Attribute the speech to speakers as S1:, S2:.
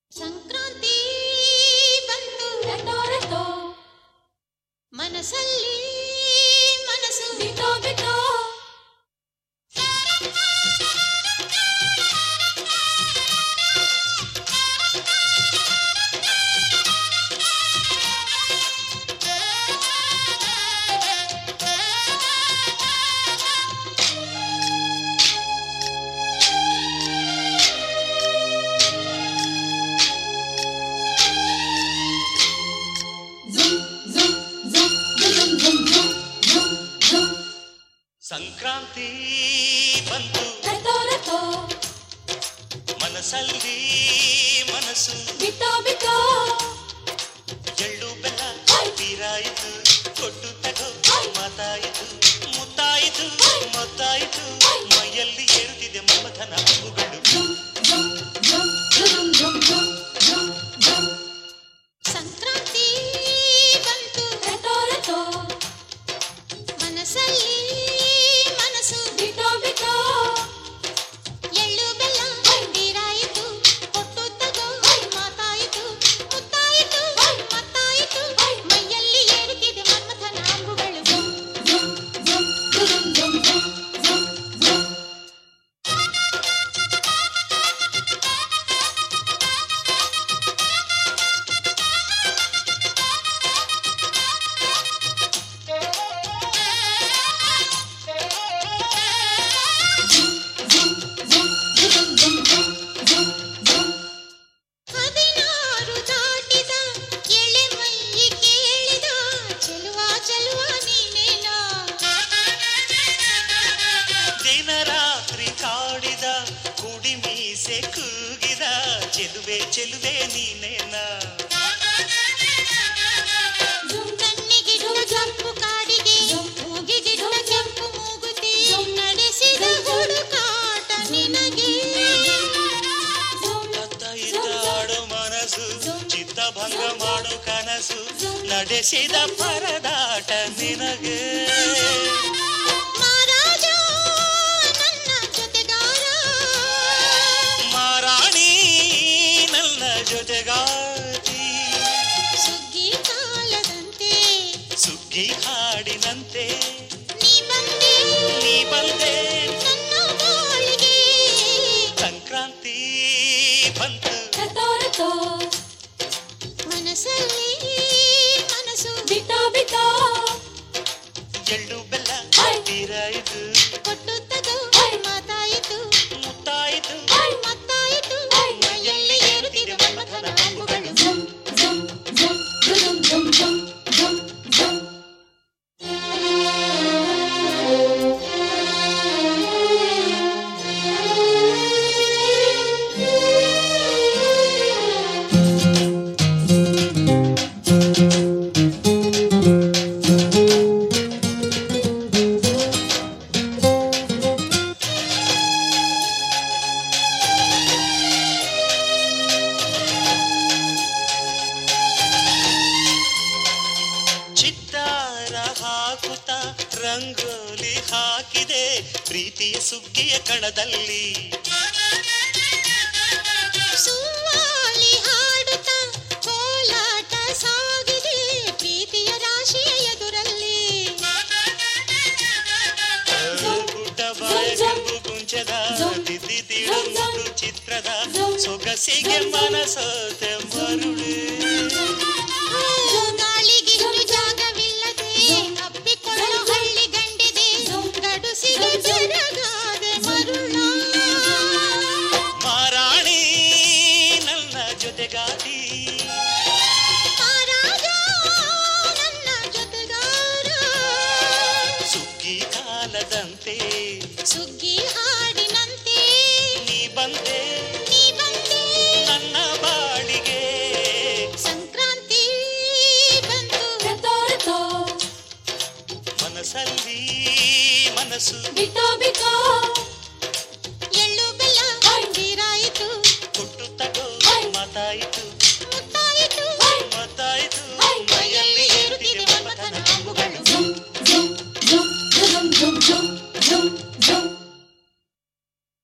S1: ಸಂಕ್ರಾಂತಿ ಬಂತು
S2: ರೆಟೋ ರೆಟೋ
S1: ಮನಸ್ಸಲ್ಲಿ ಮನಸ್ಸು
S2: ಬಿಟೋ ಬಿಟೋ ಝುಮ್ ಝುಮ್ ಝುಮ್ ಝುಮ್ ಝುಮ್ ಝುಮ್ ಝುಮ್ ಝುಮ್
S3: ಸಂಕ್ರಾಂತಿ ಬಂತು
S2: ರೆಟೋ ರೆಟೋ
S3: ಮನಸ್ಸಲ್ಲಿ ಮನಸ್ಸು
S2: ಬಿಟೋ ಬಿಟೋ
S3: ಎಳ್ಳು ಬೆಲ್ಲ ತೀರಾಯಿತು ಕೊಟ್ಟು ತಗೋ ಮಾತಾಯಿತು ಮುತ್ತಾಯಿತು ಮೊತ್ತಾಯಿತು ಮೈಯಲ್ಲಿ ಏರುತ್ತಿದೆ ಮಮಥನ ಹಬ್ಬುಗಳು
S2: ಝುಮ್ ಝುಮ್ ಝುಮ್ ಝುಮ್ ಝುಮ್ ಝುಮ್ ಝುಮ್ ಝುಮ್
S1: ಸಂಕ್ರಾಂತಿ ಬಂತು
S2: ರೆಟೋ ರೆಟೋ
S1: ಮನಸ್ಸಲ್ಲಿ ಮನಸ್ಸು
S2: ಬಿಟೋ ಬಿಟೋ
S1: ಎಳ್ಳು ಬೆಲ್ಲ ತೀರಾಯಿತು ಕೊಟ್ಟು ತಗೋ ಮಾತಾಯಿತು ಮುತ್ತಾಯಿತು ಮತ್ತಾಯಿತು ಮೈಯಲ್ಲಿ ಏರುತ್ತಿದೆ ಮನ್ಮಥನ ಅಂಬುಗಳು
S2: ಝುಮ್ ಝುಮ್ ಝುಮ್ ಝುಮ್ ಝುಮ್ ಝುಮ್ ಝುಮ್ ಝುಮ್
S1: ಹದಿನಾರು ದಾಟಿದ ಎಳೆ ಮೈ ಕೇಳಿದ ಚೆಲುವ ಚೆಲುವ ನೀನೇನೋ
S3: ದಿನ ರಾತ್ರಿ ಕಾಡಿದ ಕುಡಿ ಮೀಸೆ ಕೂಗಿದ ಚೆಲುವೆ ಚೆಲುವೆ ನೀನೇನ
S1: ಕಣ್ಣಿಗಿಟ್ಟ ಕೆಂಪು ಕಾಡಿಗೆ ಮೂಗಿಗಿಟ್ಟ ಕೆಂಪು ಮೂಗುತಿ ನಡೆಸಿದ ಹುಡುಕಾಟ ನಿನಗೆ
S3: ಅತ್ತ ಇತ್ತ ಆಡೋ ಮನಸ್ಸು ಚಿತ್ತ ಭಂಗ ಮಾಡೋ ಕನಸು ನಡೆಸಿದ ಪರದಾಟ ನಿನಗೆ
S1: ಮಹಾರಾಜ ನನ್ನ ಜೊತೆಗಾರ
S3: ಮಾರಾಣಿ ನನ್ನ ಜೊತೆಗಾತಿ
S1: ಸುಗ್ಗಿ ಕಾಲದಂತೆ
S3: ಸುಗ್ಗಿ ಹಾಡಿನಂತೆ
S1: ನೀ ಬಂದೆ
S3: ನೀ ಬಂದೆ
S1: ನನ್ನ ಬಾಳಿಗೆ
S3: ಸಂಕ್ರಾಂತಿ ಬಂತು
S2: ರೆಟೋ ರೆಟೋ
S1: ಮನಸ್ಸಲ್ಲಿ ಮನಸ್ಸು
S2: ಬಿಟೋ ಬಿಟೋ
S3: ಎಳ್ಳು ಬೆಲ್ಲ ತೀರಾಯಿತು
S1: ಕೊಟ್ಟು ತಗೋ ಮಾತಾಯಿತು
S3: ಮುತ್ತಾಯಿತು
S1: ಮತ್ತಾಯಿತು ಮೈಯಲ್ಲಿ ಏರುತ್ತಿದೆ ಮನ್ಮಥನ ಅಂಬುಗಳು
S2: ಝುಮ್ ಝುಮ್ ಝುಮ್ ಝುಮ್ ಝುಮ್ ಝುಮ್ ಝುಮ್ ಝುಮ್
S3: ಚಿತ್ತಾರ ಹಾಕುತ್ತ ರಂಗೋಲಿ ಹಾಕಿದೆ ಪ್ರೀತಿಯ ಸುಗ್ಗಿಯ ಕಣದಲ್ಲಿ
S1: ಸುವಾಲಿ ಹಾಡುತ್ತ ಕೋಲಾಟ ಸಾಗಿದೆ ಪ್ರೀತಿಯ ರಾಶಿಯ ಎದುರಲ್ಲಿ
S3: ಗುಡ್ಡ ಬಾಯ ಕೆಂಪು ಕುಂಚದ ತಿದ್ದಿ ತೀಡು ಮುಟ್ಟು ಚಿತ್ರದ ಸೊಗಸಿಗೆ ಮನಸೋತೆ ಮರುಳು
S1: ಗಾಳಿಗೆ ಇನ್ನು ಜಾಗವಿಲ್ಲದೆ ಅಪ್ಪಿಕೊಳ್ಳೋ ಹಳ್ಳಿ ಗಂಡಿದೆ ಗಡುಸಿಗೆ ಜರಗಾದೆ ಮರುಳ
S3: ಮಾರಾಣಿ ನನ್ನ ಜೊತೆಗಾತಿ
S1: ಮಹಾರಾಜ ನನ್ನ ಜೊತೆಗಾರ
S3: ಸುಗ್ಗಿ ಕಾಲದಂತೆ
S1: ಸುಗ್ಗಿ ಹಾಡಿನಂತೆ
S3: ನೀ ಬಂದೆ
S1: ನೀ ಬಂದೆ
S3: ನನ್ನ ಬಾಳಿಗೆ
S1: ಸಂಕ್ರಾಂತಿ ಬಂತು
S2: ರೆಟೋ ರೆಟೋ
S3: ಮನಸ್ಸಲ್ಲಿ ಮನಸ್ಸು
S2: ಬಿಟೋ ಬಿಟೋ